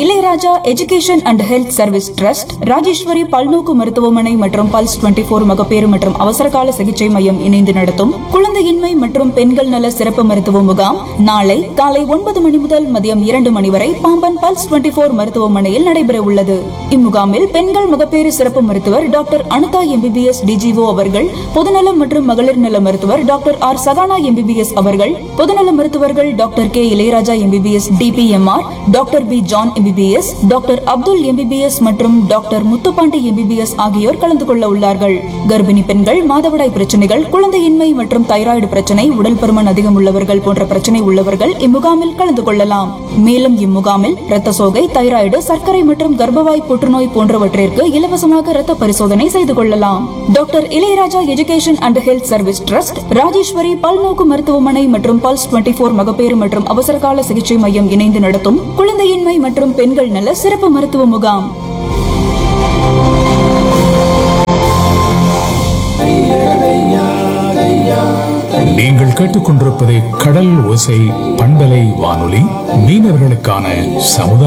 Ilaiyaraaja education and health service trust Rajeswari பல்நோக்கு மருத்துவமனை மற்றும் பல்ஸ் 24 போர் மகப்பேறு மற்றும் அவசரகால சிகிச்சை மையம் இணைந்து நடத்தும் குழந்தையின்மை மற்றும் பெண்கள் நல சிறப்பு மருத்துவ முகாம் நாளை காலை ஒன்பது மணி முதல் மதியம் இரண்டு மணி வரை பாம்பன் பல்ஸ் 24 போர் மருத்துவமனையில் நடைபெற உள்ளது இம்முகாமில் பெண்கள் மகப்பேறு சிறப்பு மருத்துவர் டாக்டர் அனிதா எம்பிபிஎஸ் டிஜிஓ அவர்கள் பொதுநலம் மற்றும் மகளிர் நல மருத்துவர் டாக்டர் ஆர் சகானா எம்பிபிஎஸ் அவர்கள் பொதுநல மருத்துவர்கள் doctor K Ilaiyaraja MBBS DPMR doctor P John MBBS doctor Abdul MBBS மற்றும் டாக்டர் முத்துப்பாண்டி எம்பிபிஎஸ் ஆகியோர் கலந்து கொள்ள உள்ளார்கள் கர்ப்பிணி பெண்கள் மாதவிடாய் பிரச்சனைகள் குழந்தையின்மை மற்றும் தைராய்டு பிரச்சனை உடல் பருமன் அதிகம் உள்ளவர்கள் போன்ற பிரச்சனை உள்ளவர்கள் இம்முகாமில் கலந்து கொள்ளலாம் மேலும் இம்முகாமில் இரத்த சோகை தைராய்டு சர்க்கரை மற்றும் கர்ப்பவாய் புற்றுநோய் போன்றவற்றிற்கு இலவசமாக இரத்த பரிசோதனை செய்து கொள்ளலாம் doctor Ilaiyaraja education and health service trust Rajeswari பல்நோக்கு மருத்துவமனை மற்றும் பல்ஸ் 24 போர் மகப்பேறு மற்றும் அவசரகால சிகிச்சை மையம் இணைந்து நடத்தும் குழந்தையின்மை மற்றும் பெண்கள் நல சிறப்பு மருத்துவ முகாம் நீங்கள் கேட்டுக்கொண்டிருப்பது கடல் ஓசை பண்பலை வானொலி மீனவர்களுக்கான சமுதாய